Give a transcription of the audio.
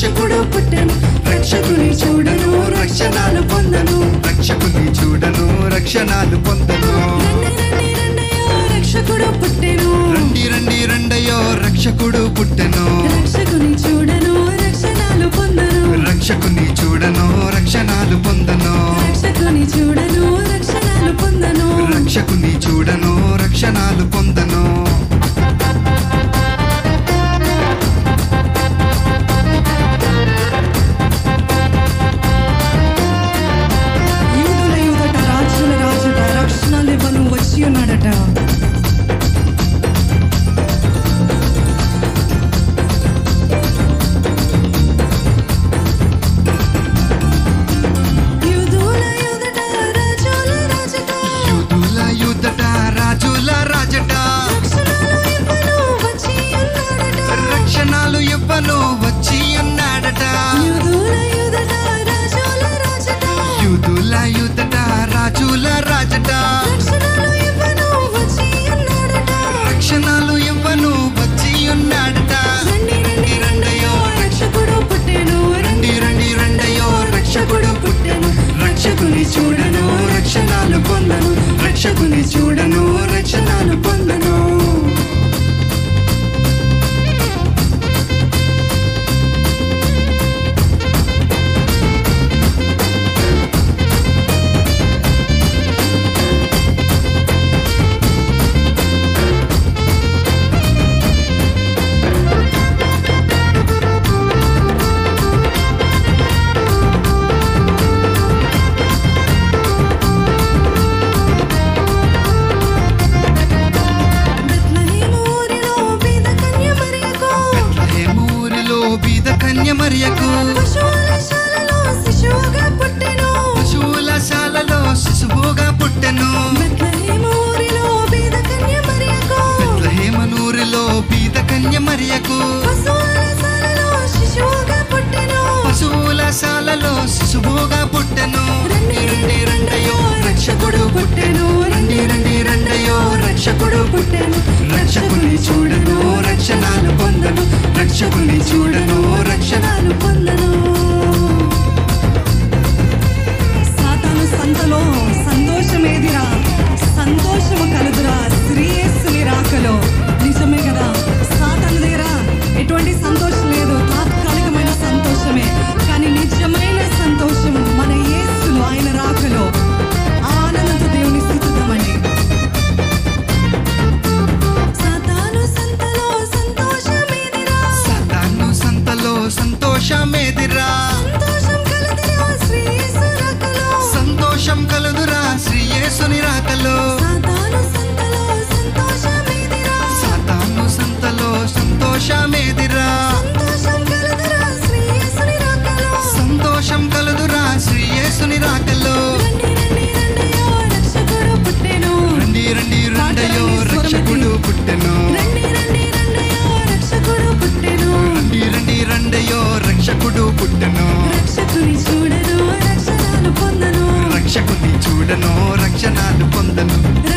రక్షకుడు పుట్టెను రక్షకుని చూడను రక్షణాలు పొందను రక్షకుని చూడను రక్షణాలు పొందను రండి రండి రండయ్యో రక్షకుడు పుట్టెను రండి రండి రండయో రక్షకుడు పుట్టెను రక్షకుని చూడను రక్షణాలు పొందను రక్షకుని చూడను రక్షణాలు పొందను రక్షకుని చూడను రక్షణాలు పొందను రక్షకుని చూడను రక్షణాలు పొందను యూదుల యూదట రాజుల రాజుట రక్షణలివ్వను వచ్చి ఉన్నాడట యూదుల యూదట రాజుల రాజుట యూదుల యూదట రాజుల రాజట రక్షణలు ఇవ్వను వచ్చి ఉన్నాడట రక్షణాలు ఇవ్వను వచ్చి ఉన్నాడట యూదుల యూదట రాజుల రాజుట యూదుల యూదట రాజుల రాజట రక్షణలు ఇవ్వను వచ్చి ఉన్నాడట రక్షణాలు ఇవ్వను వచ్చి ఉన్నాడట రండి రండి రండయో రక్షకుడు పుట్టెను రండి రండి రండయో రక్షకుడు పుట్టెను రక్షకుని చూడను రక్షణాలు పొందను రక్షకుని చూడను రక్షణాలు పొందను బెత్లెహేము ఊరిలో బీద కన్య మరియకు ఊరిలో బీద కన్య మరియకు పశువుల శాలలో శిశువుగా పుట్టెను పశువుల శాలలో శిశువుగా పుట్టెను బెత్లెహేము ఊరిలో బీద కన్య మరియకు హేమనూరిలో బీద కన్య మరియకు పశువుల శాలలో శిశువుగా పుట్టెను పశువుల శాలలో శిశువుగా పుట్టెను రండి రండి రండయో రక్షకుడు పుట్టెను రండి రండి రండయో రక్షకుడు పుట్టెను రక్షకుని చూడను రక్షణాలు పొందను రక్షకుని చూడను రక్షణాలు పొందను సాతాను సంతలో సంతోషమేదిరా సంతోషము కలుదురా శ్రీయేసుని రాకలో నిజమే కదా సాతాను దగ్గర ఎటువంటి సంతోషం లేదు తాత్కాలికమైన సంతోషమే కానీ నిజమైన సంతోషం మన యేసులో ఆయన రాకలో ఆనందంతో దేవుని స్థుతిద్దామండి సాతాను సంతలో సంతోషమేదిరా సాతాను సంతలో సంతోషమేదిరా సంతోషం కలుదురా శ్రీయేసు రాకలో సంతోషం కలుదురా శ్రీయేసుని రాకలో సాతాను సంతలో సంతోషమేదిరా సాతాను సంతలో సంతోషమేదిరా సంతోషం కలుదురా శ్రీయేసుని రాకలో సంతోషం కలుదురా శ్రీయేసుని రాకలో రండి రండి రండయో రక్షకుడు పుట్టెను రండి రండి రండయో రక్షకుడు పుట్టెను రండి రండి రండయో రక్షకుడు పుట్టెను రండి రండి రండయో రక్షకుడు పుట్టెను రక్షకుని చూడను రక్షణాలు పొందను రక్షకుని చూడను రక్షణాలు పొందను